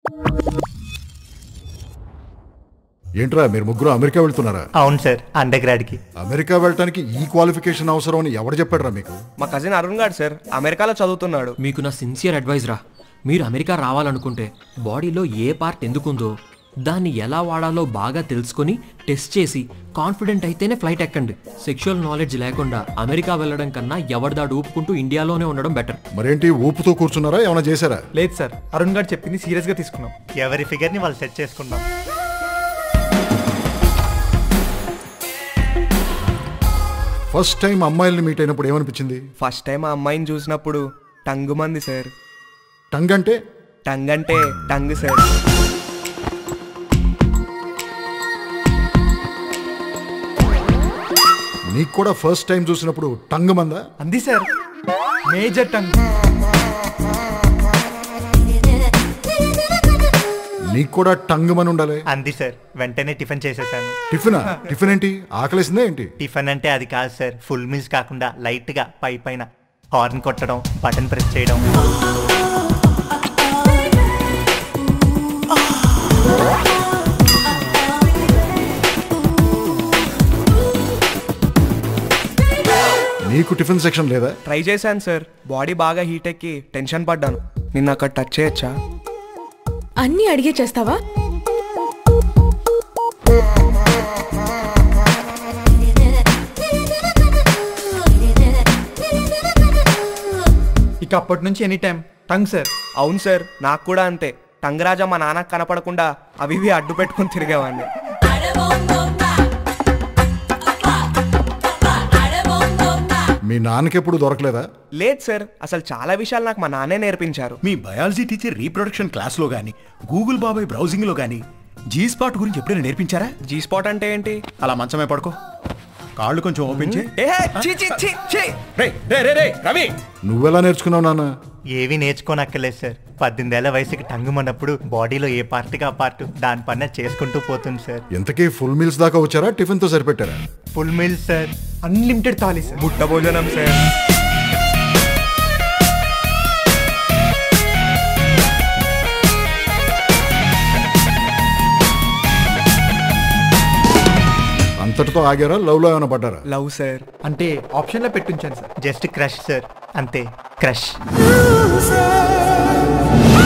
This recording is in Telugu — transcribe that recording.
ఏంట్రా మీరు ముగ్గురు అమెరికా వెళ్తున్నారా అవును సార్ అండర్ గ్రాడ్కి అమెరికా వెళ్ళటానికి ఈ క్వాలిఫికేషన్ అవసరం అని ఎవరు చెప్పాడురా మీకు మా కజిన్ అరుణ్ గారు సార్ అమెరికాలో చదువుతున్నాడు మీకు నా సిన్సియర్ అడ్వైజ్ రా మీరు అమెరికా రావాలనుకుంటే బాడీలో ఏ పార్ట్ ఎందుకుందో దాన్ని ఎలా వాడాలో బాగా తెలుసుకొని టెస్ట్ చేసి కాన్ఫిడెంట్ అయితేనే ఫ్లైట్ ఎక్కండి సెక్షువల్ నాలెడ్జ్ లేకుండా అమెరికా వెళ్ళడం కన్నా ఎవరిదాడు ఊపుకుంటూ ఇండియాలోనే ఉండడం బెటర్ మరేంటి ఊపుతూ కూర్చున్నారా ఏమైనా చేశారా లేదు సార్ అరుణ్ గారు చెప్పింది సీరియస్గా తీసుకున్నాం ఎవరి ఫిగర్ని వాళ్ళు సెట్ చేసుకున్నాం ఫస్ట్ టైం అమ్మాయిల్ని మీట్ అయినప్పుడు ఏమనిపించింది ఫస్ట్ టైం ఆ అమ్మాయిని చూసినప్పుడు టంగు మంది సార్ టంగ్ అంటే టంగ్ అంటే టంగ్ సార్ నీకు కూడా ఫస్ట్ టైం చూసినప్పుడు టంగ్ మందా అంది సార్ మేజర్ టంగ్ నీకు కూడా టంగ్ మని ఉండాలి అంది సార్ వెంటనే టిఫిన్ చేసేసాను టిఫినా టిఫిన్ ఏంటి ఆకలేసిందా ఏంటి టిఫిన్ అంటే అది కాదు సార్ ఫుల్ మీల్స్ కాకుండా లైట్గా పై పైన హార్న్ కొట్టడం బటన్ ప్రెస్ చేయడం నీకు టిఫిన్ సెక్షన్ లేదా ట్రై చేశాను సార్ బాడీ బాగా హీట్ ఎక్కి టెన్షన్ పడ్డాను నిన్న అక్కడ టచ్ చేయొచ్చా అన్నీ అడిగే చేస్తావా ఇక అప్పటి నుంచి ఎనీ టైం టంగ్ సార్ అవును సార్ నాకు కూడా అంతే టంగ్ రాజా మా నాన్నకు కనపడకుండా అవి ఇవి అడ్డు పెట్టుకుని తిరిగేవాడిని మీ నాన్నకెప్పుడు దొరకలేదా లేదు సార్ అసలు చాలా విషయాలు నాకు మా నాన్నే నేర్పించారు మీ బయాలజీ టీచర్ రీప్రొడక్షన్ క్లాస్లో గానీ గూగుల్ బాబాయ్ బ్రౌజింగ్లో గానీ జీ స్పాట్ గురించి ఎప్పుడైనా నేర్పించారా జీ స్పాట్ అంటే ఏంటి అలా మంచమే పడుకో కాళ్ళు కొంచెం ఓపెన్ చేయి ఏ ఛీ, ఛీ, ఛీ, ఛీ. రేయ్, రేయ్, రేయ్, రేయ్, రవి నువ్వెలా నేర్చుకున్నావు నాన్న ఏవి నేర్చుకోనక్కర్లేదు సార్ పద్దెనిమిదేళ్ల వయసుకి టంగుమన్నప్పుడు బాడీలో ఏ పార్ట్కి ఆ పార్ట్ దాని పని చేసుకుంటూ పోతుంది సార్ ఎంతకీ ఫుల్ మీల్స్ దాకా వచ్చారా టిఫిన్ తో సరిపెట్టారా full meals sir unlimited thali sir బుట్ట భోజనం సార్ అంతటితో ఆగారా లవ్ లో ఏమైనా పడ్డారా లవ్ సార్ అంటే ఆప్షన్లో పెట్టుంచాను సార్ జస్ట్ క్రష్ సార్ అంతే క్రష్ Loser.